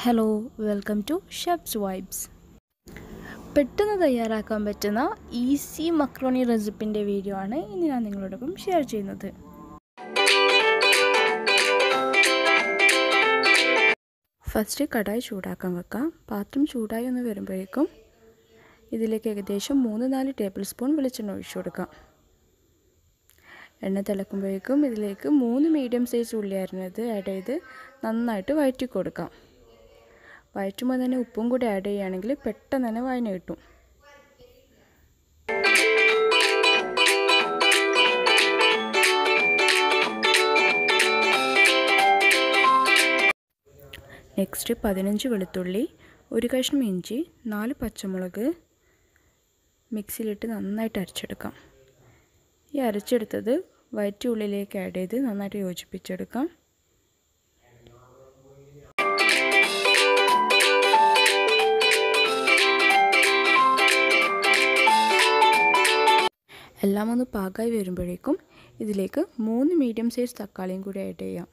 hello welcome to chef's vibes പെട്ടെന്ന് തയ്യാറാക്കാൻ പറ്റുന്ന ഈസി മക്രോണി റെസിപ്പിൻ്റെ വീഡിയോ ആണ് ഇന്ന് ഞാൻ നിങ്ങളോടൊപ്പം ഷെയർ ചെയ്യുന്നത് ഫസ്റ്റ് കടായി ചൂടാക്കാൻ വെക്കാം പാത്രം ചൂടായി ഒന്ന് വരുമ്പോഴേക്കും ഇതിലേക്ക് ഏകദേശം മൂന്ന് നാല് ടേബിൾ സ്പൂൺ വെളിച്ചെണ്ണ ഒഴിച്ചു കൊടുക്കാം എണ്ണ തിളക്കുമ്പോഴേക്കും ഇതിലേക്ക് മൂന്ന് മീഡിയം സൈസ് ഉള്ളി അരിഞ്ഞത് ആഡ് ചെയ്ത് നന്നായിട്ട് വഴറ്റി കൊടുക്കാം വഴറ്റുമ്പോൾ തന്നെ ഉപ്പും കൂടി ആഡ് ചെയ്യുകയാണെങ്കിൽ പെട്ടെന്ന് തന്നെ വഴഞ്ഞ് കിട്ടും നെക്സ്റ്റ് പതിനഞ്ച് വെളുത്തുള്ളി ഒരു കഷ്ണം ഇഞ്ചി നാല് പച്ചമുളക് മിക്സിയിലിട്ട് നന്നായിട്ട് അരച്ചെടുക്കാം ഈ അരച്ചെടുത്തത് വയറ്റി ഉള്ളിലേക്ക് ആഡ് ചെയ്ത് നന്നായിട്ട് യോജിപ്പിച്ചെടുക്കാം എല്ലാം ഒന്ന് പാകമായി വരുമ്പോഴേക്കും ഇതിലേക്ക് മൂന്ന് മീഡിയം സൈസ് തക്കാളിയും കൂടി ആഡ് ചെയ്യാം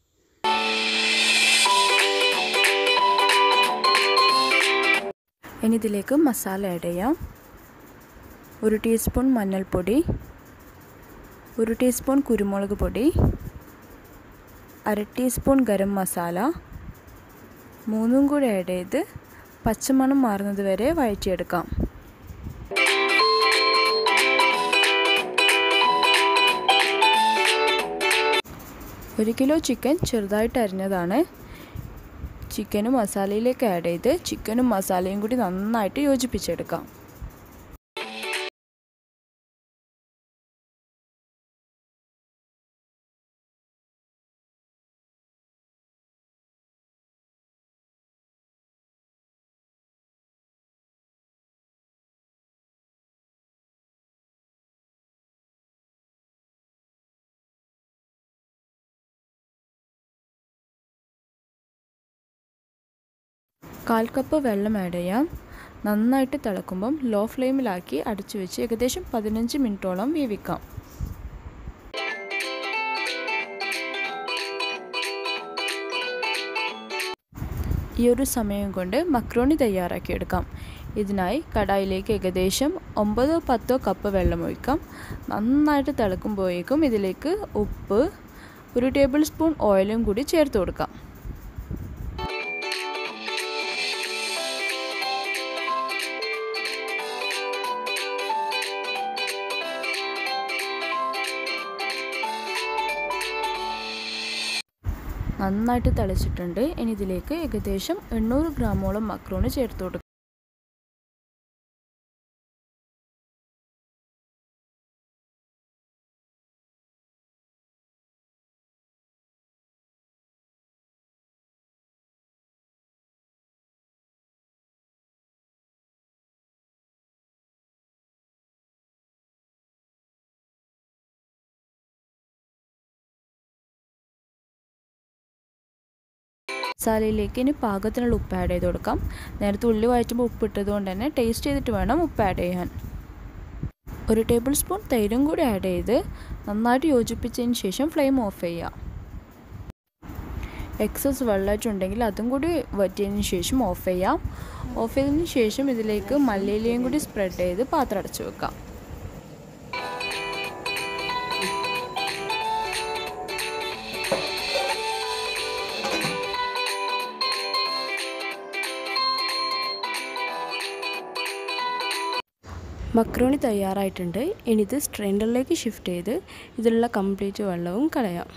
ഇനി ഇതിലേക്ക് മസാല ആഡ് ചെയ്യാം ഒരു ടീസ്പൂൺ മഞ്ഞൾപ്പൊടി ഒരു ടീസ്പൂൺ കുരുമുളക് പൊടി അര ടീസ്പൂൺ ഗരം മസാല മൂന്നും കൂടി ആഡ് ചെയ്ത് പച്ചമണം മാറുന്നത് വരെ വഴറ്റിയെടുക്കാം ഒരു കിലോ ചിക്കൻ ചെറുതായിട്ട് അരിഞ്ഞതാണ് ചിക്കനും മസാലയിലേക്ക് ആഡ് ചെയ്ത് ചിക്കനും മസാലയും കൂടി നന്നായിട്ട് യോജിപ്പിച്ചെടുക്കാം കാൽ കപ്പ് വെള്ളം ആഡ് ചെയ്യാം നന്നായിട്ട് തിളക്കുമ്പം ലോ ഫ്ലെയിമിലാക്കി അടച്ചു വെച്ച് ഏകദേശം പതിനഞ്ച് മിനിറ്റോളം വേവിക്കാം ഈ ഒരു സമയം കൊണ്ട് മക്രോണി തയ്യാറാക്കിയെടുക്കാം ഇതിനായി കടായിലേക്ക് ഏകദേശം ഒമ്പതോ പത്തോ കപ്പ് വെള്ളം ഒഴിക്കാം നന്നായിട്ട് തിളക്കുമ്പോഴേക്കും ഇതിലേക്ക് ഉപ്പ് ഒരു ടേബിൾ സ്പൂൺ ഓയിലും കൂടി ചേർത്ത് കൊടുക്കാം നന്നായിട്ട് തിളച്ചിട്ടുണ്ട് ഇനി ഇതിലേക്ക് ഏകദേശം എണ്ണൂറ് ഗ്രാമോളം മക്രോണി ചേർത്ത് കൊടുക്കും മസാലയിലേക്ക് ഇനി പാകത്തിനുള്ള ഉപ്പ് ആഡ് ചെയ്ത് കൊടുക്കാം നേരത്തെ ഉള്ളി വഴറ്റുമ്പോൾ ഉപ്പ് ഇട്ടത് കൊണ്ട് തന്നെ ടേസ്റ്റ് ചെയ്തിട്ട് വേണം ഉപ്പ് ആഡ് ചെയ്യാൻ ഒരു ടേബിൾ സ്പൂൺ തൈരും കൂടി ആഡ് ചെയ്ത് നന്നായിട്ട് യോജിപ്പിച്ചതിന് ശേഷം ഫ്ലെയിം ഓഫ് ചെയ്യാം എക്സസ് വെള്ളമായിട്ടുണ്ടെങ്കിൽ അതും കൂടി വറ്റിയതിന് ശേഷം ഓഫ് ചെയ്യാം ഓഫ് ചെയ്തതിന് ശേഷം ഇതിലേക്ക് മല്ലിയിലയും കൂടി സ്പ്രെഡ് ചെയ്ത് പാത്രം അടച്ചു വെക്കാം മക്രോണി തയ്യാറായിട്ടുണ്ട് ഇനി ഇത് സ്ട്രെയിനറിലേക്ക് ഷിഫ്റ്റ് ചെയ്ത് ഇതിലുള്ള കംപ്ലീറ്റ് വെള്ളവും കളയാം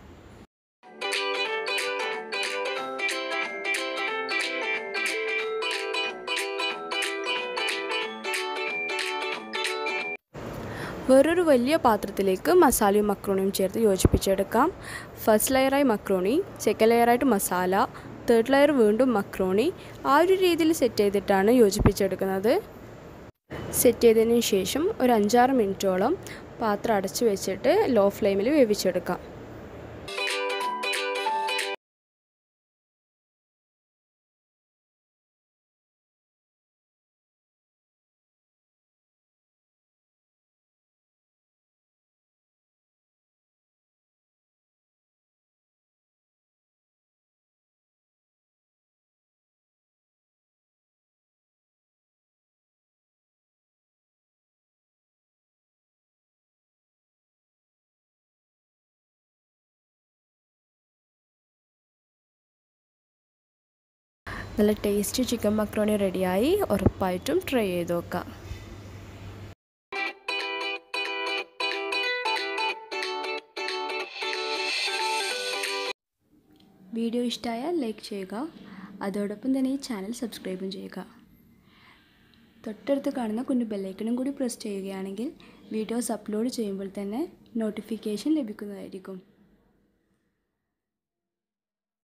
വേറൊരു വലിയ പാത്രത്തിലേക്ക് മസാലയും മക്രോണിയും ചേർത്ത് യോജിപ്പിച്ചെടുക്കാം ഫസ്റ്റ് ലെയറായി മക്രോണി സെക്കൻഡ് ലെയറായിട്ട് മസാല തേർഡ് ലെയർ വീണ്ടും മക്രോണി ആ ഒരു രീതിയിൽ സെറ്റ് ചെയ്തിട്ടാണ് യോജിപ്പിച്ചെടുക്കുന്നത് സെറ്റ് ചെയ്തതിന് ശേഷം ഒരു അഞ്ചാറ് മിനിറ്റോളം പാത്രം അടച്ചു വെച്ചിട്ട് ലോ ഫ്ലെയിമിൽ വേവിച്ചെടുക്കാം നല്ല ടേസ്റ്റി ചിക്കൻ മക്രോണി റെഡിയായി ഉറപ്പായിട്ടും ട്രൈ ചെയ്ത് നോക്കാം വീഡിയോ ഇഷ്ടമായാൽ ലൈക്ക് ചെയ്യുക അതോടൊപ്പം തന്നെ ഈ ചാനൽ സബ്സ്ക്രൈബും ചെയ്യുക തൊട്ടടുത്ത് കാണുന്ന കുഞ്ഞു ബെല്ലൈക്കണും കൂടി പ്രസ് ചെയ്യുകയാണെങ്കിൽ വീഡിയോസ് അപ്ലോഡ് ചെയ്യുമ്പോൾ തന്നെ നോട്ടിഫിക്കേഷൻ ലഭിക്കുന്നതായിരിക്കും